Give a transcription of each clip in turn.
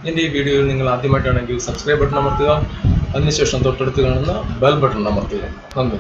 എൻ്റെ ഈ വീഡിയോയിൽ നിങ്ങൾ ആദ്യമായിട്ടാണെങ്കിൽ സബ്സ്ക്രൈബ് ബട്ടൺ അമർത്തുക അതിനുശേഷം തൊട്ടടുത്ത് കാണുന്ന ബെൽ ബട്ടൺ അമർത്തുക നന്ദി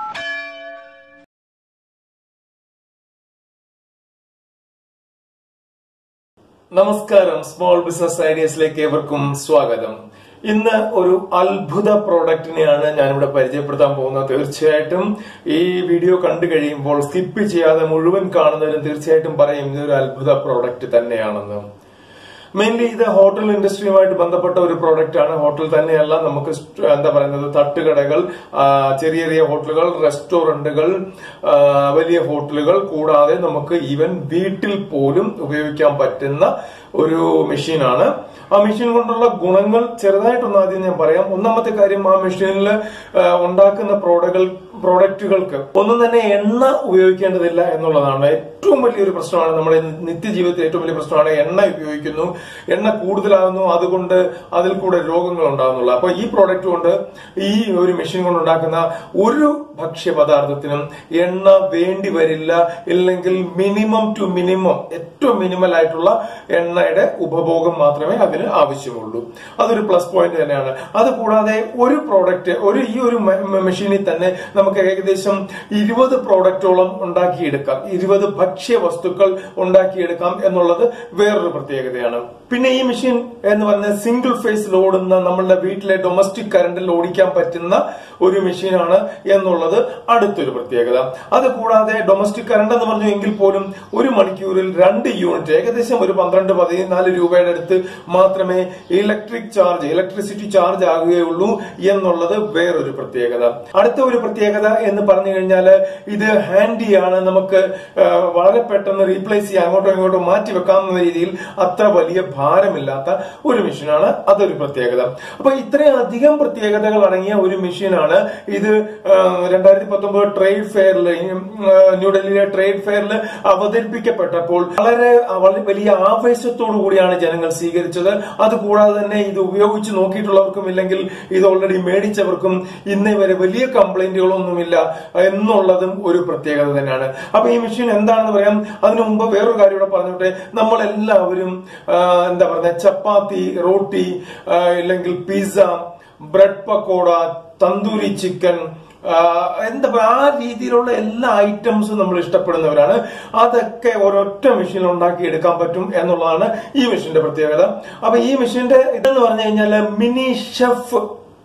നമസ്കാരം സ്മോൾ ബിസിനസ് ഐഡിയസിലേക്ക് ഏവർക്കും സ്വാഗതം ഇന്ന് ഒരു അത്ഭുത പ്രോഡക്റ്റിനെയാണ് ഞാനിവിടെ പരിചയപ്പെടുത്താൻ പോകുന്നത് തീർച്ചയായിട്ടും ഈ വീഡിയോ കണ്ടു കഴിയുമ്പോൾ സ്കിപ്പ് ചെയ്യാതെ മുഴുവൻ കാണുന്നവരും തീർച്ചയായിട്ടും പറയും ഇതൊരു അത്ഭുത പ്രോഡക്റ്റ് തന്നെയാണെന്ന് മെയിൻലി ഇത് ഹോട്ടൽ ഇൻഡസ്ട്രിയുമായിട്ട് ബന്ധപ്പെട്ട ഒരു പ്രോഡക്റ്റ് ആണ് ഹോട്ടൽ തന്നെയല്ല നമുക്ക് സ്റ്റ്- എന്താ പറയുന്നത് തട്ടുകടകൾ ആ, ചെറിയ ചെറിയ ഹോട്ടലുകൾ റെസ്റ്റോറന്റുകൾ ആ, വലിയ ഹോട്ടലുകൾ കൂടാതെ നമുക്ക് ഈവൻ വീട്ടിൽ പോലും ഉപയോഗിക്കാൻ പറ്റുന്ന ഒരു മെഷീനാണ് ആ മെഷീൻ കൊണ്ടുള്ള ഗുണങ്ങൾ ചെറുതായിട്ടൊന്ന് ആദ്യം ഞാൻ പറയാം ഒന്നാമത്തെ കാര്യം ആ മെഷീനിൽ ഉണ്ടാക്കുന്ന പ്രോഡക്റ്റുകൾ പ്രോഡക്റ്റുകൾക്ക് ഒന്നും തന്നെ എണ്ണ ഉപയോഗിക്കേണ്ടതില്ല എന്നുള്ളതാണ് ഏറ്റവും വലിയൊരു പ്രശ്നമാണ് നമ്മുടെ നിത്യജീവിതത്തിൽ ഏറ്റവും വലിയ പ്രശ്നമാണ് എണ്ണ ഉപയോഗിക്കുന്നു എണ്ണ കൂടുതലാകുന്നു അതുകൊണ്ട് അതിൽ കൂടെ രോഗങ്ങൾ ഉണ്ടാകുന്നുള്ളു അപ്പൊ ഈ പ്രോഡക്റ്റ് കൊണ്ട് ഈ ഒരു മെഷീൻ കൊണ്ട് ഉണ്ടാക്കുന്ന ഒരു ഭക്ഷ്യപദാർത്ഥത്തിനും എണ്ണ വേണ്ടി വരില്ല ഇല്ലെങ്കിൽ മിനിമം ടു മിനിമം ഏറ്റവും മിനിമൽ ആയിട്ടുള്ള എണ്ണയുടെ ഉപഭോഗം മാത്രമേ അതിന് ആവശ്യമുള്ളൂ അതൊരു പ്ലസ് പോയിന്റ് തന്നെയാണ് അത് കൂടാതെ ഒരു പ്രോഡക്റ്റ് ഒരു ഈ ഒരു മെഷീനിൽ തന്നെ നമുക്ക് ഏകദേശം ഇരുപത് പ്രോഡക്റ്റോളം ഉണ്ടാക്കിയെടുക്കാം ഇരുപത് ഭക്ഷ്യ വസ്തുക്കൾ ഉണ്ടാക്കിയെടുക്കാം എന്നുള്ളത് വേറൊരു പ്രത്യേകതയാണ് പിന്നെ ഈ മെഷീൻ എന്ന് പറഞ്ഞാൽ സിംഗിൾ ഫേസിൽ ഓടുന്ന നമ്മളുടെ വീട്ടിലെ ഡൊമസ്റ്റിക് കറണ്ടിൽ ഓടിക്കാൻ പറ്റുന്ന ഒരു മെഷീനാണ് എന്നുള്ളത് അടുത്തൊരു പ്രത്യേകത അത് കൂടാതെ ഡൊമസ്റ്റിക് കറണ്ട് എന്ന് പറഞ്ഞു എങ്കിൽ പോലും ഒരു മണിക്കൂറിൽ രണ്ട് യൂണിറ്റ് ഏകദേശം ഒരു പന്ത്രണ്ട് പതിനാല് രൂപയുടെ അടുത്ത് മാത്രമേ ഇലക്ട്രിക് ചാർജ് ഇലക്ട്രിസിറ്റി ചാർജ് ആകുകയുള്ളൂ എന്നുള്ളത് വേറൊരു പ്രത്യേകത അടുത്ത ഒരു പ്രത്യേകത എന്ന് പറഞ്ഞു കഴിഞ്ഞാൽ ഇത് ഹാൻഡിയാണ് നമുക്ക് ആ, വളരെ പെട്ടെന്ന് റീപ്ലേസ് ചെയ്യാൻ അങ്ങോട്ടോ ഇങ്ങോട്ടോ മാറ്റി വെക്കാവുന്ന രീതിയിൽ അത്ര വലിയ ഭാരമില്ലാത്ത ഒരു മെഷീനാണ് അതൊരു പ്രത്യേകത അപ്പൊ ഇത്രയധികം പ്രത്യേകതകൾ അടങ്ങിയ ഒരു മെഷീനാണ് ഇത് രണ്ടായിരത്തി പത്തൊമ്പത് ട്രേഡ് ഫെയറിൽ ന്യൂഡൽഹിയിലെ ട്രേഡ് ഫെയറിൽ അവതരിപ്പിക്കപ്പെട്ടപ്പോൾ വളരെ വളരെ വലിയ ആവേശത്തോടു കൂടിയാണ് ജനങ്ങൾ സ്വീകരിച്ചത് അതുകൂടാതെ തന്നെ ഇത് ഉപയോഗിച്ച് നോക്കിയിട്ടുള്ളവർക്കും ഇല്ലെങ്കിൽ ഇത് ഓൾറെഡി മേടിച്ചവർക്കും ഇന്നേ വരെ വലിയ കംപ്ലൈന്റുകളൊന്നുമില്ല എന്നുള്ളതും ഒരു പ്രത്യേകത തന്നെയാണ് അപ്പൊ ഈ മെഷീൻ എന്താണെന്ന് പറയാം അതിനു മുമ്പ് വേറൊരു കാര്യം ഇവിടെ പറഞ്ഞോട്ടെ നമ്മളെല്ലാവരും ആ, എന്താ പറയുക ചപ്പാത്തി റോട്ടി ആ, ഇല്ലെങ്കിൽ pizza bread pakoda tandoori chicken ആ, എന്താ പറയാ ആ രീതിയിലുള്ള എല്ലാ ഐറ്റംസും നമ്മൾ ഇഷ്ടപ്പെടുന്നവരാണ് അതൊക്കെ ഒരൊറ്റ മെഷീനിൽ ഉണ്ടാക്കി എടുക്കാൻ പറ്റും എന്നുള്ളതാണ് ഈ മെഷീന്റെ പ്രത്യേകത അപ്പൊ ഈ മെഷീന്റെ ഇതെന്ന് പറഞ്ഞു കഴിഞ്ഞാൽ മിനി ഷെഫ്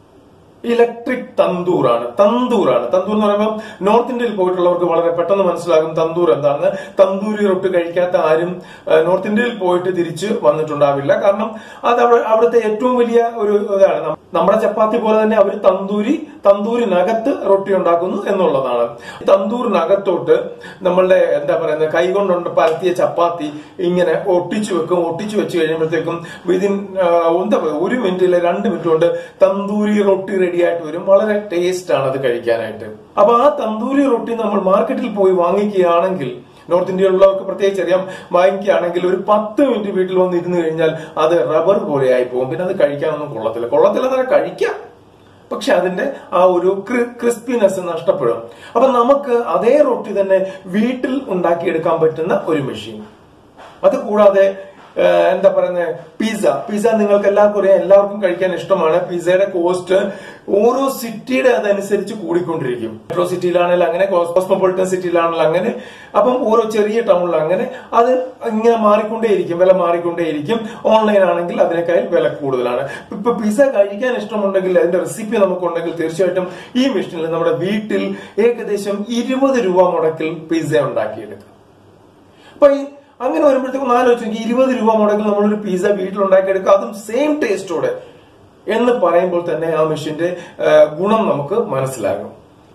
ഇലക്ട്രിക് തന്തൂറാണ് തന്തൂറാണ് തന്തൂർ എന്ന് പറയുമ്പോൾ നോർത്ത് ഇന്ത്യയിൽ പോയിട്ടുള്ളവർക്ക് വളരെ പെട്ടെന്ന് മനസ്സിലാകും തന്തൂർ എന്താണെന്ന് തന്തൂരി റൊട്ടി കഴിക്കാത്ത ആരും ആ, നോർത്ത് ഇന്ത്യയിൽ പോയിട്ട് തിരിച്ച് വന്നിട്ടുണ്ടാവില്ല കാരണം അത് അവിടെ അവിടുത്തെ ഏറ്റവും വലിയ ഒരു ഇതാണ് നം- നമ്മുടെ ചപ്പാത്തി പോലെ തന്നെ അവർ തന്തൂരി തന്തൂരിനകത്ത് റൊട്ടി ഉണ്ടാക്കുന്നു എന്നുള്ളതാണ് തന്തൂരിനകത്തോട്ട് നമ്മളുടെ എന്താ പറയുന്നത് കൈകൊണ്ടുണ്ട് പരത്തിയ ചപ്പാത്തി ഇങ്ങനെ ഒട്ടിച്ചു വെക്കും ഒട്ടിച്ചു വെച്ച് കഴിയുമ്പോഴത്തേക്കും വിതിൻ എന്താ പറയുക ഒരു മിനിറ്റിലെ രണ്ട് മിനിറ്റ് കൊണ്ട് തന്തൂരി റൊട്ടി റെഡി ആയിട്ട് വരും വളരെ ടേസ്റ്റ് ആണ് അത് കഴിക്കാനായിട്ട് അപ്പൊ ആ തന്തൂരി റൊട്ടി നമ്മൾ മാർക്കറ്റിൽ പോയി വാങ്ങിക്കുകയാണെങ്കിൽ നോർത്ത് ഇന്ത്യയിലുള്ളവർക്ക് പ്രത്യേകിച്ച് അറിയാം വാങ്ങിക്കുകയാണെങ്കിൽ ഒരു പത്ത് മിനിറ്റ് വീട്ടിൽ വന്ന് ഇരുന്ന് കഴിഞ്ഞാൽ അത് റബ്ബർ പോലെ ആയി പോകും പിന്നെ അത് കഴിക്കാനൊന്നും കൊള്ളത്തില്ല കൊള്ളത്തില്ല തന്നെ കഴിക്കാം പക്ഷെ അതിന്റെ ആ ഒരു ക്രിസ്പിനെസ് നഷ്ടപ്പെടും അപ്പൊ നമുക്ക് അതേ റൊട്ടി തന്നെ വീട്ടിൽ ഉണ്ടാക്കിയെടുക്കാൻ പറ്റുന്ന ഒരു മെഷീൻ അത് കൂടാതെ ആ, എന്താ പറയുന്നത് പിസ്സ പിസ്സ നിങ്ങൾക്ക് എല്ലാവർക്കും അറിയാം എല്ലാവർക്കും കഴിക്കാൻ ഇഷ്ടമാണ് പിസ്സയുടെ കോസ്റ്റ് ഓരോ സിറ്റിയുടെ അതനുസരിച്ച് കൂടിക്കൊണ്ടിരിക്കും മെട്രോ സിറ്റിയിലാണെങ്കിൽ അങ്ങനെ കോസ്മോപൊളിറ്റൻ സിറ്റിയിലാണെങ്കിൽ അങ്ങനെ അപ്പം ഓരോ ചെറിയ ടൗണിൽ അങ്ങനെ അത് ഇങ്ങനെ മാറിക്കൊണ്ടേയിരിക്കും വില മാറിക്കൊണ്ടേയിരിക്കും ഓൺലൈൻ ആണെങ്കിൽ അതിനേക്കാൾ വില കൂടുതലാണ് ഇപ്പൊ പിസ്സ കഴിക്കാൻ ഇഷ്ടമുണ്ടെങ്കിൽ അതിന്റെ റെസിപ്പി നമുക്കുണ്ടെങ്കിൽ തീർച്ചയായിട്ടും ഈ മെഷീനിൽ നമ്മുടെ വീട്ടിൽ ഏകദേശം ഇരുപത് രൂപ മുടക്കിൽ പിസ്സ ഉണ്ടാക്കിയെടുക്കാം അപ്പൊ ഈ അങ്ങനെ വരുമ്പോഴത്തേക്കും ആലോചിച്ചു നോക്കി ഇരുപത് രൂപ മുടക്കിൽ നമ്മളൊരു പിസ്സ വീട്ടിലുണ്ടാക്കിയെടുക്കുക അതും സെയിം ടേസ്റ്റോടെ എന്ന് പറയുമ്പോൾ തന്നെ ആ മെഷീന്റെ ആ, ഗുണം നമുക്ക് മനസ്സിലാകും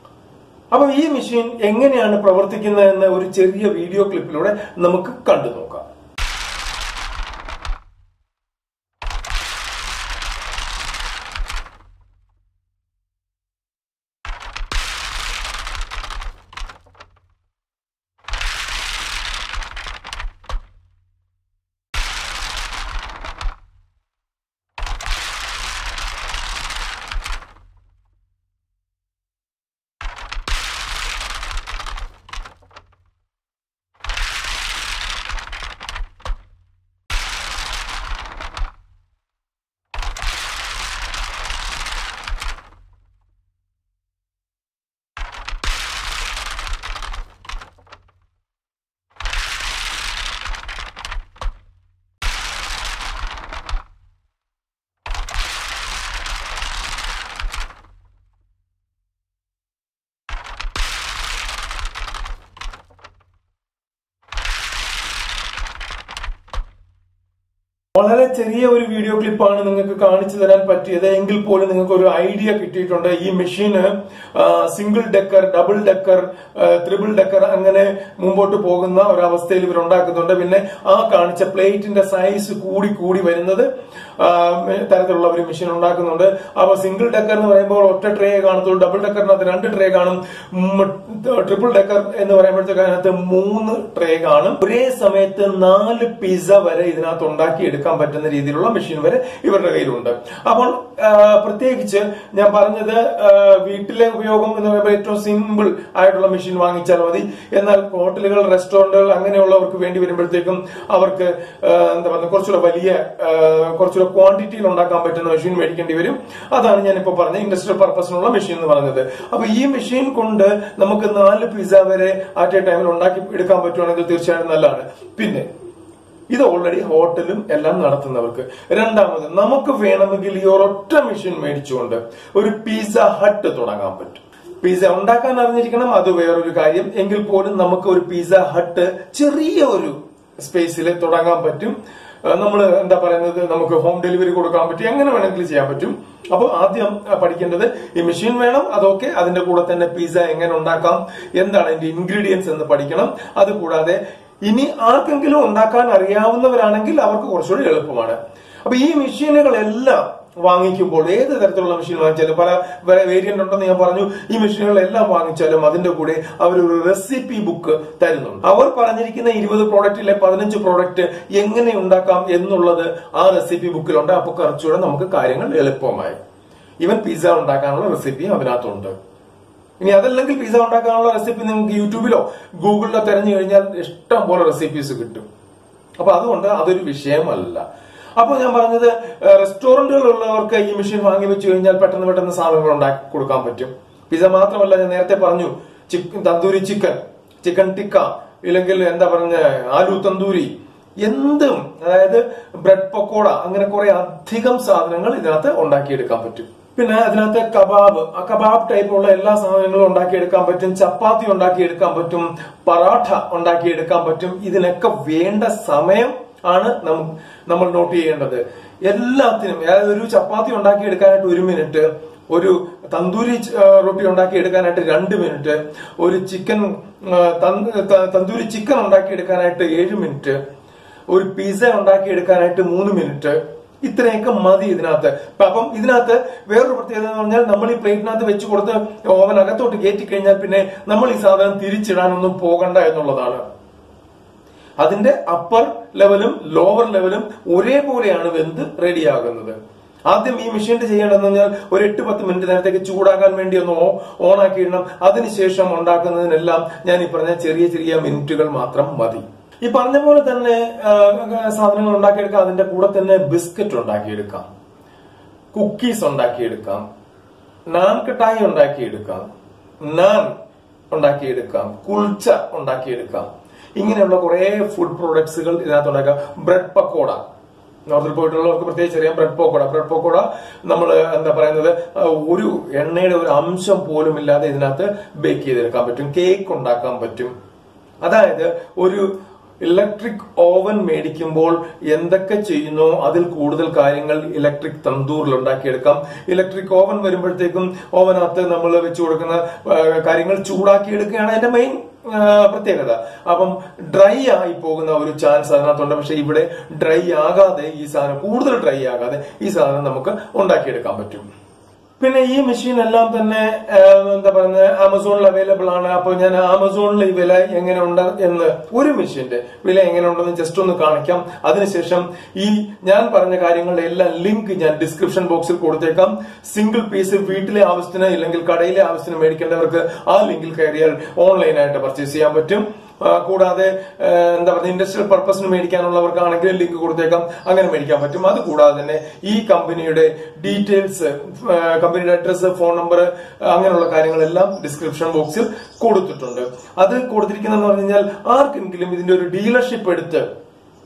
അപ്പൊ ഈ മെഷീൻ എങ്ങനെയാണ് പ്രവർത്തിക്കുന്നതെന്ന് ഒരു ചെറിയ വീഡിയോ ക്ലിപ്പിലൂടെ നമുക്ക് കണ്ടു നോക്കാം വളരെ ചെറിയ ഒരു വീഡിയോ ക്ലിപ്പാണ് നിങ്ങൾക്ക് കാണിച്ചു തരാൻ പറ്റിയത് എങ്കിൽ പോലും നിങ്ങൾക്ക് ഒരു ഐഡിയ കിട്ടിയിട്ടുണ്ട് ഈ മെഷീന് single decker double decker triple decker അങ്ങനെ മുമ്പോട്ട് പോകുന്ന ഒരവസ്ഥയിൽ ഇവർ ഉണ്ടാക്കുന്നുണ്ട് പിന്നെ ആ കാണിച്ച പ്ലേറ്റിന്റെ സൈസ് കൂടി കൂടി വരുന്നത് ആ, തരത്തിലുള്ള ഒരു മെഷീൻ ഉണ്ടാക്കുന്നുണ്ട് അപ്പൊ സിംഗിൾ ഡെക്കർ എന്ന് പറയുമ്പോൾ ഒറ്റ ട്രേ കാണത്തുള്ളൂ ഡബിൾ ഡെക്കറിനകത്ത് രണ്ട് ട്രേ കാണും ട്രിപ്പിൾ ഡെക്കർ എന്ന് പറയുമ്പോഴത്തേക്ക് അതിനകത്ത് മൂന്ന് ട്രേ കാണും ഒരേ സമയത്ത് നാല് പിസ്സ വരെ ഇതിനകത്ത് ഉണ്ടാക്കി എടുക്കാൻ പറ്റുന്ന രീതിയിലുള്ള മെഷീൻ വരെ ഇവരുടെ കയ്യിലുണ്ട് അപ്പോൾ ആ, പ്രത്യേകിച്ച് ഞാൻ പറഞ്ഞത് ആ, വീട്ടിലെ ഉപയോഗം എന്ന് പറയുമ്പോൾ ഏറ്റവും സിമ്പിൾ ആയിട്ടുള്ള മെഷീൻ വാങ്ങിച്ചാൽ മതി എന്നാൽ ഹോട്ടലുകൾ റെസ്റ്റോറന്റുകൾ അങ്ങനെയുള്ളവർക്ക് വേണ്ടി വരുമ്പോഴത്തേക്കും അവർക്ക് ആ, എന്താ പറയുക കുറച്ചുകൂടെ വലിയ ആ, കുറച്ചുകൂടെ ക്വാണ്ടിറ്റിയിൽ ഉണ്ടാക്കാൻ പറ്റുന്ന മെഷീൻ മേടിക്കേണ്ടി വരും അതാണ് ഞാൻ ഇപ്പോൾ പറഞ്ഞ ഇൻഡസ്ട്രിയൽ പർപ്പസിനുള്ള മെഷീൻ എന്ന് പറഞ്ഞത് അപ്പൊ ഈ മെഷീൻ കൊണ്ട് നമുക്ക് നാല് പിസ്സ വരെ ആറ്റ് എ ടൈമിൽ ഉണ്ടാക്കി എടുക്കാൻ പറ്റുവാണെങ്കിൽ തീർച്ചയായും നല്ലതാണ് പിന്നെ ഇത് ഓൾറെഡി ഹോട്ടലും എല്ലാം നടത്തുന്നവർക്ക് രണ്ടാമത് നമുക്ക് വേണമെങ്കിൽ ഈ ഒരൊറ്റ മെഷീൻ മേടിച്ചുകൊണ്ട് ഒരു പിസ്സ ഹട്ട് തുടങ്ങാൻ പറ്റും പിസ്സ ഉണ്ടാക്കാൻ അറിഞ്ഞിരിക്കണം അത് വേറൊരു കാര്യം എങ്കിൽ പോലും നമുക്ക് ഒരു പിസ്സ ഹട്ട് ചെറിയ ഒരു സ്പേസിൽ തുടങ്ങാൻ പറ്റും നമ്മൾ എന്താ പറയുന്നത് നമുക്ക് ഹോം ഡെലിവറി കൊടുക്കാൻ പറ്റും എങ്ങനെ വേണമെങ്കിലും ചെയ്യാൻ പറ്റും അപ്പോൾ ആദ്യം ആ, പഠിക്കേണ്ടത് ഈ മെഷീൻ വേണം അതൊക്കെ അതിന്റെ കൂടെ തന്നെ പിസ്സ എങ്ങനെ ഉണ്ടാക്കാം എന്താണ് അതിന്റെ ഇൻഗ്രീഡിയൻസ് എന്ന് പഠിക്കണം അതുകൂടാതെ ഇനി ആർക്കെങ്കിലും ഉണ്ടാക്കാൻ അറിയാവുന്നവരാണെങ്കിൽ അവർക്ക് കുറച്ചുകൂടി എളുപ്പമാണ് അപ്പൊ ഈ മെഷീനുകളെല്ലാം വാങ്ങിക്കുമ്പോൾ ഏത് തരത്തിലുള്ള മെഷീൻ വാങ്ങിച്ചാലും പല വേരിയന്റ് ഉണ്ടെന്ന് ഞാൻ പറഞ്ഞു ഈ മെഷീനുകളെല്ലാം വാങ്ങിച്ചാലും അതിന്റെ കൂടെ അവർ ഒരു റെസിപ്പി ബുക്ക് തരുന്നുണ്ട് അവർ പറഞ്ഞിരിക്കുന്ന ഇരുപത് പ്രോഡക്റ്റിലെ പതിനഞ്ച് പ്രോഡക്റ്റ് എങ്ങനെ ഉണ്ടാക്കാം എന്നുള്ളത് ആ റെസിപ്പി ബുക്കിലുണ്ട് അപ്പൊ കുറച്ചുകൂടെ നമുക്ക് കാര്യങ്ങൾ എളുപ്പമായി ഈവൻ പിസ്സ ഉണ്ടാക്കാനുള്ള റെസിപ്പിയും അതിനകത്തുണ്ട് ഇനി അതല്ലെങ്കിൽ പിസ്സ ഉണ്ടാക്കാനുള്ള റെസിപ്പി നിങ്ങൾക്ക് യൂട്യൂബിലോ ഗൂഗിളിലോ തെരഞ്ഞു കഴിഞ്ഞാൽ ഇഷ്ടം പോലെ റെസിപ്പീസ് കിട്ടും അപ്പൊ അതുകൊണ്ട് അതൊരു വിഷയമല്ല അപ്പൊ ഞാൻ പറഞ്ഞത് റെസ്റ്റോറന്റുകളുള്ളവർക്ക് ഈ മെഷീൻ വാങ്ങി വെച്ച് കഴിഞ്ഞാൽ പെട്ടെന്ന് പെട്ടെന്ന് സാധനങ്ങൾ ഉണ്ടാക്കി കൊടുക്കാൻ പറ്റും പിസ്സ മാത്രമല്ല ഞാൻ നേരത്തെ പറഞ്ഞു chicken tandoori chicken chicken tikka ഇല്ലെങ്കിൽ എന്താ പറഞ്ഞ ആലു തന്തൂരി എന്തും അതായത് ബ്രെഡ് പക്കോട അങ്ങനെ കുറെ അധികം സാധനങ്ങൾ ഇതിനകത്ത് ഉണ്ടാക്കിയെടുക്കാൻ പറ്റും പിന്നെ അതിനകത്ത് കബാബ് ആ കബാബ് ടൈപ്പുള്ള എല്ലാ സാധനങ്ങളും ഉണ്ടാക്കിയെടുക്കാൻ പറ്റും ചപ്പാത്തി ഉണ്ടാക്കിയെടുക്കാൻ പറ്റും പറാഠ ഉണ്ടാക്കിയെടുക്കാൻ പറ്റും ഇതിനൊക്കെ വേണ്ട സമയം ആണ് നം- നമ്മൾ നോട്ട് ചെയ്യേണ്ടത് എല്ലാത്തിനും അതായത് ഒരു ചപ്പാത്തി ഉണ്ടാക്കിയെടുക്കാനായിട്ട് ഒരു മിനിറ്റ് ഒരു തന്തൂരി ച- ആ, റൊട്ടി ഉണ്ടാക്കി എടുക്കാനായിട്ട് രണ്ട് മിനിറ്റ് ഒരു ചിക്കൻ ആ, തന്ത- ത- തന്തൂരി ചിക്കൻ ഉണ്ടാക്കി എടുക്കാനായിട്ട് ഏഴ് മിനിറ്റ് ഒരു പിസ്സ ഉണ്ടാക്കി എടുക്കാനായിട്ട് മൂന്ന് മിനിറ്റ് ഇത്രയൊക്കെ മതി ഇതിനകത്ത് അപ്പൊ അപ്പം ഇതിനകത്ത് വേറൊരു പ്രത്യേകത എന്ന് പറഞ്ഞാൽ നമ്മൾ ഈ പ്ലേറ്റിനകത്ത് വെച്ച് കൊടുത്ത് ഓവൻ അകത്തോട്ട് കയറ്റി കഴിഞ്ഞാൽ പിന്നെ നമ്മൾ ഈ സാധനം തിരിച്ചിടാനൊന്നും പോകണ്ട എന്നുള്ളതാണ് അതിന്റെ അപ്പർ ലെവലും ലോവർ ലെവലും ഒരേപോലെയാണ് വെന്ത് റെഡിയാകുന്നത് ആദ്യം ഈ മെഷീനിൽ ചെയ്യേണ്ടതെന്ന് പറഞ്ഞാൽ ഒരു എട്ട് പത്ത് മിനിറ്റ് നേരത്തേക്ക് ചൂടാകാൻ വേണ്ടി ഒന്ന് ഓൺ ആക്കിയിടണം അതിനുശേഷം ഉണ്ടാക്കുന്നതിനെല്ലാം ഞാൻ ഈ പറഞ്ഞ ചെറിയ ചെറിയ മിനിറ്റുകൾ മാത്രം മതി ഈ പറഞ്ഞ പോലെ തന്നെ ആ, സാധനങ്ങൾ ഉണ്ടാക്കിയെടുക്കാം അതിന്റെ കൂടെ തന്നെ ബിസ്ക്കറ്റ് ഉണ്ടാക്കിയെടുക്കാം കുക്കീസ് ഉണ്ടാക്കിയെടുക്കാം നാൻ കട്ടായി ഉണ്ടാക്കിയെടുക്കാം നാൻ ഉണ്ടാക്കിയെടുക്കാം കുൾച്ച ഉണ്ടാക്കിയെടുക്കാം ഇങ്ങനെയുള്ള കുറെ ഫുഡ് പ്രോഡക്ട്സുകൾ ഇതിനകത്ത് ഉണ്ടാക്കാം ബ്രെഡ് പക്കോട നോർത്തിൽ പോയിട്ടുള്ളവർക്ക് പ്രത്യേകിച്ച് അറിയാം ബ്രെഡ് പക്കോട ബ്രെഡ് പക്കോട നമ്മൾ എന്താ പറയുന്നത് ആ, ഒരു എണ്ണയുടെ ഒരു അംശം പോലും ഇല്ലാതെ ഇതിനകത്ത് ബേക്ക് ചെയ്തെടുക്കാൻ പറ്റും കേക്ക് ഉണ്ടാക്കാൻ പറ്റും അതായത് ഒരു ഇലക്ട്രിക് ഓവൻ മേടിക്കുമ്പോൾ എന്തൊക്കെ ചെയ്യുന്നോ അതിൽ കൂടുതൽ കാര്യങ്ങൾ ഇലക്ട്രിക് തന്തൂറിൽ ഉണ്ടാക്കിയെടുക്കാം ഇലക്ട്രിക് ഓവൻ വരുമ്പോഴത്തേക്കും ഓവനകത്ത് നമ്മൾ വെച്ചു കൊടുക്കുന്ന ആ, കാര്യങ്ങൾ ചൂടാക്കിയെടുക്കുകയാണ് അതിന്റെ മെയിൻ പ്രത്യേകത അപ്പം ഡ്രൈ ആയി പോകുന്ന ഒരു ചാൻസ് അതിനകത്തുണ്ട് പക്ഷെ ഇവിടെ ഡ്രൈ ആകാതെ ഈ സാധനം കൂടുതൽ ഡ്രൈ ആകാതെ ഈ സാധനം നമുക്ക് ഉണ്ടാക്കിയെടുക്കാൻ പറ്റും പിന്നെ ഈ മെഷീൻ എല്ലാം തന്നെ ആ, എന്താ പറയുന്നത് ആമസോണിൽ അവൈലബിൾ ആണ് അപ്പോൾ ഞാൻ ആമസോണിൽ ഈ വില എങ്ങനെ ഉണ്ട് എന്ന് ഒരു മെഷീന്റെ വില എങ്ങനെ ഉണ്ടെന്ന് ജസ്റ്റ് ഒന്ന് കാണിക്കാം അതിനുശേഷം ഈ ഞാൻ പറഞ്ഞ കാര്യങ്ങളുടെ എല്ലാം ലിങ്ക് ഞാൻ ഡിസ്ക്രിപ്ഷൻ ബോക്സിൽ കൊടുത്തേക്കാം സിംഗിൾ പീസ് വീട്ടിലെ ആവശ്യത്തിന് ഇല്ലെങ്കിൽ കടയിലെ ആവശ്യത്തിന് മേടിക്കേണ്ടവർക്ക് ആ ലിങ്കിൽ കയറിയാൽ ഓൺലൈനായിട്ട് പർച്ചേസ് ചെയ്യാൻ പറ്റും ആ, കൂടാതെ ആ, എന്താ പറയുക ഇൻഡസ്ട്രിയൽ പർപ്പസിന് മേടിക്കാനുള്ളവർക്കാണെങ്കിൽ ലിങ്ക് കൊടുത്തേക്കാം അങ്ങനെ മേടിക്കാൻ പറ്റും അത് കൂടാതെ തന്നെ ഈ കമ്പനിയുടെ ഡീറ്റെയിൽസ് കമ്പനിയുടെ അഡ്രസ്സ് ഫോൺ നമ്പർ അങ്ങനെയുള്ള കാര്യങ്ങളെല്ലാം ഡിസ്ക്രിപ്ഷൻ ബോക്സിൽ കൊടുത്തിട്ടുണ്ട് അത് കൊടുത്തിരിക്കുന്നതെന്ന് പറഞ്ഞു കഴിഞ്ഞാൽ ആർക്കെങ്കിലും ഇതിന്റെ ഒരു ഡീലർഷിപ്പ് എടുത്ത്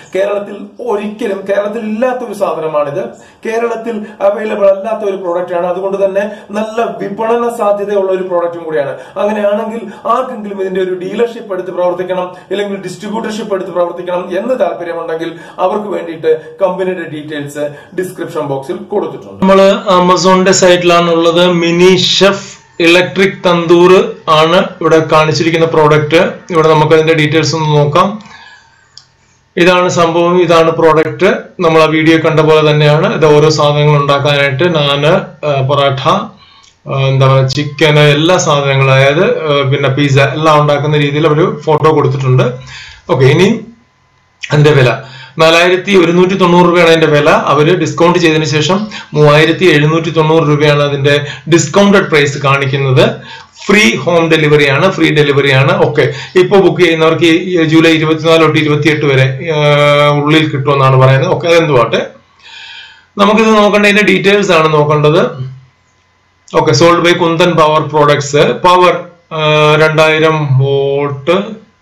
കേരളത്തിൽ ഒരിക്കലും കേരളത്തിൽ ഇല്ലാത്ത ഒരു സാധനമാണിത് കേരളത്തിൽ അവൈലബിൾ അല്ലാത്ത ഒരു പ്രോഡക്റ്റ് ആണ് അതുകൊണ്ട് തന്നെ നല്ല വിപണന സാധ്യതയുള്ള ഒരു പ്രോഡക്റ്റും കൂടിയാണ് അങ്ങനെയാണെങ്കിൽ ആർക്കെങ്കിലും ഇതിന്റെ ഒരു ഡീലർഷിപ്പ് എടുത്ത് പ്രവർത്തിക്കണം അല്ലെങ്കിൽ ഡിസ്ട്രിബ്യൂട്ടർഷിപ്പ് എടുത്ത് പ്രവർത്തിക്കണം എന്ന് താല്പര്യമുണ്ടെങ്കിൽ അവർക്ക് വേണ്ടിയിട്ട് കമ്പനിയുടെ ഡീറ്റെയിൽസ് ഡിസ്ക്രിപ്ഷൻ ബോക്സിൽ കൊടുത്തിട്ടുണ്ട് നമ്മൾ ആമസോണിന്റെ സൈറ്റിലാണ് ഉള്ളത് മിനി ഷെഫ് ഇലക്ട്രിക് തന്തൂർ ആണ് ഇവിടെ കാണിച്ചിരിക്കുന്ന പ്രോഡക്റ്റ് ഇവിടെ നമുക്ക് അതിന്റെ ഡീറ്റെയിൽസ് ഒന്ന് നോക്കാം ഇതാണ് സംഭവം ഇതാണ് പ്രോഡക്റ്റ് നമ്മൾ ആ വീഡിയോ കണ്ട പോലെ തന്നെയാണ് ഇത് ഓരോ സാധനങ്ങൾ ഉണ്ടാക്കാനായിട്ട് നാന് ആ, പൊറാട്ട ആ, എന്താ പറയുക ചിക്കന് എല്ലാ സാധനങ്ങളും അതായത് ആ, പിന്നെ പിസ്സ എല്ലാം ഉണ്ടാക്കുന്ന രീതിയിൽ ഒരു ഫോട്ടോ കൊടുത്തിട്ടുണ്ട് ഓക്കെ ഇനി അതിന്റെ വില നാലായിരത്തി ഒരുന്നൂറ്റി തൊണ്ണൂറ് രൂപയാണ് അതിന്റെ വില അവര് ഡിസ്കൗണ്ട് ചെയ്തതിന് ശേഷം മൂവായിരത്തി എഴുന്നൂറ്റി തൊണ്ണൂറ് രൂപയാണ് അതിന്റെ ഡിസ്കൗണ്ടഡ് പ്രൈസ് കാണിക്കുന്നത് ഫ്രീ ഹോം ഡെലിവറി ആണ് ഫ്രീ ഡെലിവറി ആണ് ഓക്കെ ഇപ്പൊ ബുക്ക് ചെയ്യുന്നവർക്ക് ഈ ജൂലൈ ഇരുപത്തിനാല് തൊട്ട് ഇരുപത്തിയെട്ട് വരെ ആ, ഉള്ളിൽ കിട്ടുമെന്നാണ് പറയുന്നത് ഓക്കെ അതെന്തുവാട്ടെ നമുക്കിത് നോക്കേണ്ടതിന്റെ ഡീറ്റെയിൽസ് ആണ് നോക്കേണ്ടത് okay sold by Kundan power products power രണ്ടായിരം volt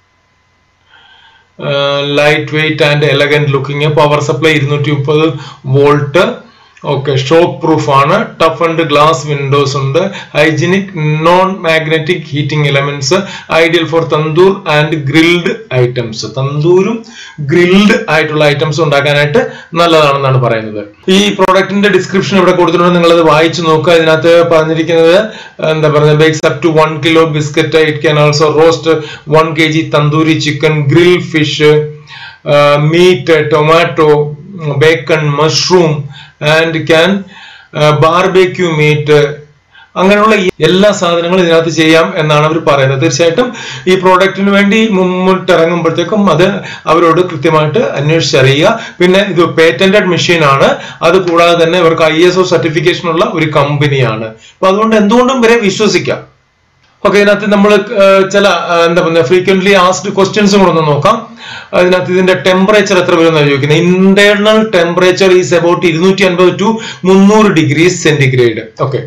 light weight and elegant looking power supply ഇരുന്നൂറ്റി മുപ്പത് വോൾട്ട് ഓക്കെ ഷോക്ക് പ്രൂഫ് ആണ് ടഫ് ആൻഡ് ഗ്ലാസ് വിൻഡോസ് ഉണ്ട് hygienic non magnetic heating elements ideal for tandoor and grilled items തന്തൂരും grilled ആയിട്ടുള്ള items ഉണ്ടാക്കാനായിട്ട് നല്ലതാണെന്നാണ് പറയുന്നത് ഈ പ്രോഡക്റ്റിന്റെ ഡിസ്ക്രിപ്ഷൻ ഇവിടെ കൊടുത്തിട്ടുണ്ട് നിങ്ങൾ അത് വായിച്ചു നോക്കുക ഇതിനകത്ത് പറഞ്ഞിരിക്കുന്നത് എന്താ പറയുക bakes up to one kilo biscuit it can also roast one K G tandoori chicken grill fish meat tomato bacon mushroom and can barbecue meat അങ്ങനെയുള്ള ഈ എല്ലാ സാധനങ്ങളും ഇതിനകത്ത് ചെയ്യാം എന്നാണ് അവർ പറയുന്നത് തീർച്ചയായിട്ടും ഈ പ്രോഡക്റ്റിന് വേണ്ടി മുമ്പിട്ടിറങ്ങുമ്പോഴത്തേക്കും അത് അവരോട് കൃത്യമായിട്ട് അന്വേഷിച്ചറിയുക പിന്നെ ഇത് പേറ്റന്റഡ് മെഷീൻ ആണ് അത് കൂടാതെ തന്നെ ഇവർക്ക് ഐ എസ് ഒ സർട്ടിഫിക്കേഷൻ ഉള്ള ഒരു കമ്പനിയാണ് അപ്പൊ അതുകൊണ്ട് എന്തുകൊണ്ടും ഇവരെ വിശ്വസിക്കാം ഓക്കെ ഇതിനകത്ത് നമ്മൾ ചില ആ, എന്താ പറയുക ഫ്രീക്വന്റ്ലി ആസ്ഡ് ക്വസ്റ്റ്യൻസും കൂടെ ഒന്ന് നോക്കാം അതിനകത്ത് ഇതിന്റെ ടെമ്പറേച്ചർ എത്ര വരും എന്നാണ് ചോദിക്കുന്നത് ഇന്റേണൽ ടെമ്പറേച്ചർ ഈസ് അബൌട്ട് ഇരുന്നൂറ്റി അൻപത് ടു മുന്നൂറ് degree centigrade okay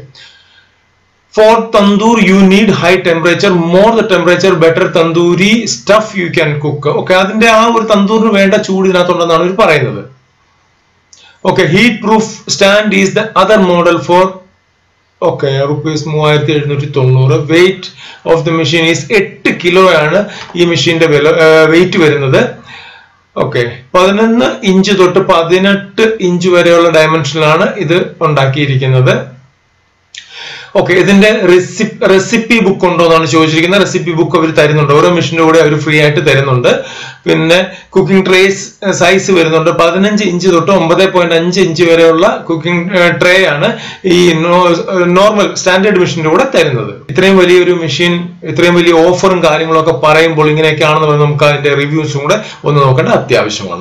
for tandoor you need high temperature more the temperature better tandoori stuff you can cook okay അതിന്റെ ആ ഒരു തന്തൂറിന് വേണ്ട ചൂട് ഇതിനകത്തുണ്ടെന്നാണ് ഇവർ പറയുന്നത് okay heat proof stand is the other model for okay rupees മൂവായിരത്തി എഴുന്നൂറ്റി തൊണ്ണൂറ് weight of the machine is എട്ട് കിലോ ആണ് ഈ മെഷീന്റെ വില വെയിറ്റ് വരുന്നത് ഓക്കെ പതിനൊന്ന് ഇഞ്ച് തൊട്ട് പതിനെട്ട് ഇഞ്ച് വരെയുള്ള ഡയമെൻഷനിലാണ് ഇത് ഉണ്ടാക്കിയിരിക്കുന്നത് ഓക്കെ ഇതിന്റെ റെസിപ്പി റെസിപ്പി ബുക്ക് ഉണ്ടോ എന്നാണ് ചോദിച്ചിരിക്കുന്നത് റെസിപ്പി ബുക്ക് അവർ തരുന്നുണ്ട് ഓരോ മെഷീന്റെ കൂടെ അവർ ഫ്രീ ആയിട്ട് തരുന്നുണ്ട് പിന്നെ കുക്കിംഗ് ട്രേസ് സൈസ് വരുന്നുണ്ട് പതിനഞ്ച് ഇഞ്ച് തൊട്ട് ഒമ്പത് പോയിന്റ് അഞ്ച് ഇഞ്ച് വരെയുള്ള കുക്കിംഗ് ട്രേ ആണ് ഈ നോർമൽ സ്റ്റാൻഡേർഡ് മെഷീന്റെ കൂടെ തരുന്നത് ഇത്രയും വലിയൊരു മെഷീൻ ഇത്രയും വലിയ ഓഫറും കാര്യങ്ങളും ഒക്കെ പറയുമ്പോൾ ഇങ്ങനെയൊക്കെയാണെന്ന് പറഞ്ഞാൽ നമുക്ക് അതിന്റെ റിവ്യൂസും കൂടെ ഒന്ന് നോക്കേണ്ട അത്യാവശ്യമാണ്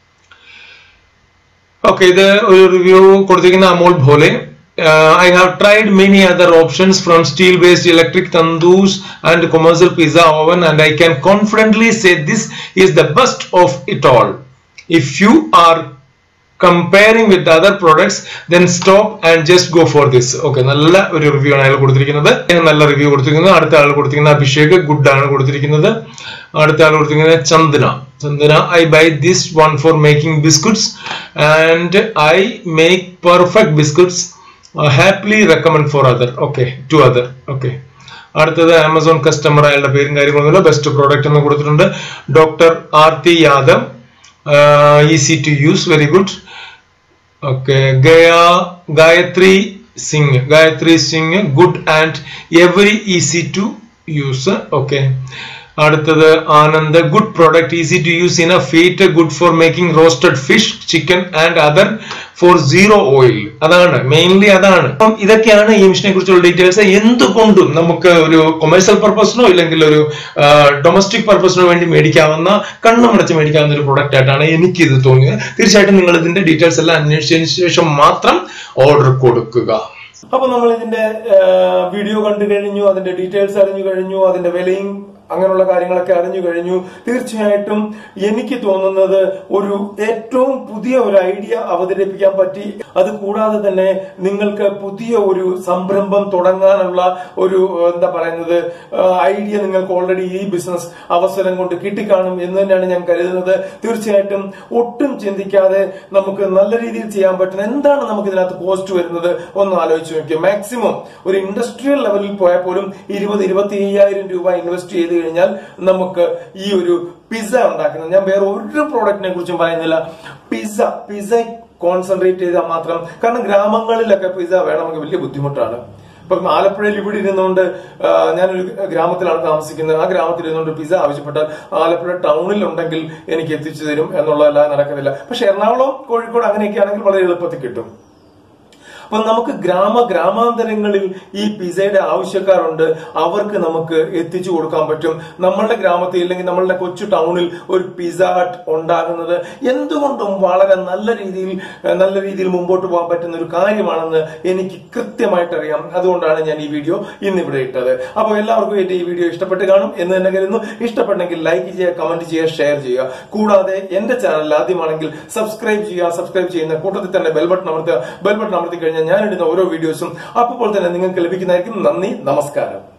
ഓക്കെ ഇത് ഒരു റിവ്യൂ കൊടുത്തിരിക്കുന്ന അമോൾ ഭോലെ Uh, I have tried many other options from steel based electric tandoors and commercial pizza oven and I can confidently say this is the best of it all. If you are comparing with other products then stop and just go for this okay നല്ല ഒരു review ആണ് അയാൾ കൊടുത്തിരിക്കുന്നത് നല്ല review കൊടുത്തിരിക്കുന്നത് അടുത്ത ആൾ കൊടുത്തിരിക്കുന്നത് അഭിഷേക് ഗുഡ് ആണ് കൊടുത്തിരിക്കുന്നത് അടുത്ത ആൾ കൊടുത്തിരിക്കുന്നത് Chandana Chandana I buy this one for making biscuits and I make perfect biscuits happily recommend for other okay to other okay അടുത്തത് ആമസോൺ കസ്റ്റമർ അയാളുടെ പേരും കാര്യങ്ങളൊന്നുമില്ല ബെസ്റ്റ് പ്രോഡക്റ്റ് എന്ന് കൊടുത്തിട്ടുണ്ട് doctor Aarti Yadav easy to use very good okay ഗയ Gayatri Singh Gayatri Singh good and every easy to use okay അടുത്തത് Anand good product easy to use in a feet good for making roasted fish chicken and other for zero oil അതാണ് mainly അതാണ് അപ്പം ഇതൊക്കെയാണ് ഈ മിഷനെ കുറിച്ചുള്ള details എന്തുകൊണ്ടും നമുക്ക് ഒരു കൊമേഴ്സ്യൽ പർപ്പസിനോ ഇല്ലെങ്കിൽ ഒരു ഡൊമസ്റ്റിക് പർപ്പസിനോ വേണ്ടി മേടിക്കാവുന്ന കണ്ണുമടച്ച് മേടിക്കാവുന്ന ഒരു പ്രോഡക്റ്റ് ആയിട്ടാണ് എനിക്ക് ഇത് തോന്നിയത് തീർച്ചയായിട്ടും നിങ്ങൾ ഇതിന്റെ ഡീറ്റെയിൽസ് എല്ലാം അന്വേഷിച്ചതിന് ശേഷം മാത്രം ഓർഡർ കൊടുക്കുക അപ്പൊ നമ്മൾ ഇതിന്റെ വീഡിയോ കണ്ടു കഴിഞ്ഞു അതിന്റെ ഡീറ്റെയിൽസ് അറിഞ്ഞു കഴിഞ്ഞു അതിന്റെ വിലയും അങ്ങനെയുള്ള കാര്യങ്ങളൊക്കെ അറിഞ്ഞു കഴിഞ്ഞു തീർച്ചയായിട്ടും എനിക്ക് തോന്നുന്നത് ഒരു ഏറ്റവും പുതിയ ഒരു ഐഡിയ അവതരിപ്പിക്കാൻ പറ്റി അത് കൂടാതെ തന്നെ നിങ്ങൾക്ക് പുതിയ ഒരു സംരംഭം തുടങ്ങാനുള്ള ഒരു എന്താ പറയുന്നത് ഐഡിയ നിങ്ങൾക്ക് ഓൾറെഡി ഈ ബിസിനസ് അവസരം കൊണ്ട് കിട്ടിക്കാണും എന്ന് തന്നെയാണ് ഞാൻ കരുതുന്നത് തീർച്ചയായിട്ടും ഒട്ടും ചിന്തിക്കാതെ നമുക്ക് നല്ല രീതിയിൽ ചെയ്യാൻ പറ്റുന്ന എന്താണ് നമുക്ക് ഇതിനകത്ത് കോസ്റ്റ് വരുന്നത് ഒന്ന് ആലോചിച്ച് നോക്കിയോ മാക്സിമം ഒരു ഇൻഡസ്ട്രിയൽ ലെവലിൽ പോയാൽ പോലും ഇരുപത് ഇരുപത്തി അയ്യായിരം രൂപ ഇൻവെസ്റ്റ് ചെയ്ത് കഴിഞ്ഞാൽ നമുക്ക് ഈ ഒരു പിസ്സ ഉണ്ടാക്കുന്നത് ഞാൻ വേറെ ഒരു പ്രോഡക്റ്റിനെ കുറിച്ചും പറയുന്നില്ല പിസ്സ പിസ്സ കോൺസെൻട്രേറ്റ് ചെയ്താൽ മാത്രം കാരണം ഗ്രാമങ്ങളിലൊക്കെ പിസ്സ വേണമെങ്കിൽ വലിയ ബുദ്ധിമുട്ടാണ് ഇപ്പം ആലപ്പുഴയിൽ ഇവിടെ ഇരുന്നുകൊണ്ട് ആ, ഞാനൊരു ഗ്രാമത്തിലാണ് താമസിക്കുന്നത് ആ ഗ്രാമത്തിൽ ഇരുന്നുകൊണ്ട് പിസ്സ ആവശ്യപ്പെട്ടാൽ ആലപ്പുഴ ടൗണിൽ ഉണ്ടെങ്കിൽ എനിക്ക് എത്തിച്ചു തരും എന്നുള്ളതല്ലാതെ നടക്കുന്നില്ല പക്ഷെ എറണാകുളം കോഴിക്കോട് അങ്ങനെയൊക്കെ ആണെങ്കിൽ വളരെ എളുപ്പത്തിൽ കിട്ടും അപ്പൊ നമുക്ക് ഗ്രാമ ഗ്രാമാന്തരങ്ങളിൽ ഈ പിസയുടെ ആവശ്യക്കാരുണ്ട് അവർക്ക് നമുക്ക് എത്തിച്ചു കൊടുക്കാൻ പറ്റും നമ്മളുടെ ഗ്രാമത്തിൽ അല്ലെങ്കിൽ നമ്മളുടെ കൊച്ചു ടൗണിൽ ഒരു പിസ ഹട്ട് ഉണ്ടാകുന്നത് എന്തുകൊണ്ടും വളരെ നല്ല രീതിയിൽ ഏഹ്, നല്ല രീതിയിൽ മുമ്പോട്ട് പോകാൻ പറ്റുന്ന ഒരു കാര്യമാണെന്ന് എനിക്ക് കൃത്യമായിട്ട് അറിയാം അതുകൊണ്ടാണ് ഞാൻ ഈ വീഡിയോ ഇന്ന് ഇവിടെ ഇട്ടത് അപ്പോൾ എല്ലാവർക്കും എന്റെ ഈ വീഡിയോ ഇഷ്ടപ്പെട്ട് കാണും എന്ന് തന്നെ കരുതുന്നു ഇഷ്ടപ്പെട്ടെങ്കിൽ ലൈക്ക് ചെയ്യുക കമന്റ് ചെയ്യുക ഷെയർ ചെയ്യുക കൂടാതെ എന്റെ ചാനൽ ആദ്യമാണെങ്കിൽ സബ്സ്ക്രൈബ് ചെയ്യുക സബ്സ്ക്രൈബ് ചെയ്യുന്ന കൂട്ടത്തിൽ തന്നെ ബെൽ ബട്ടൺ അമർത്തുക ബെൽ ബട്ടൺ അമർത്തി കഴിഞ്ഞാൽ ഞാൻ ഇടുന്ന ഓരോ വീഡിയോസും അപ്പോൾ തന്നെ നിങ്ങൾക്ക് ലഭിക്കുന്നതായിരിക്കും നന്ദി നമസ്കാരം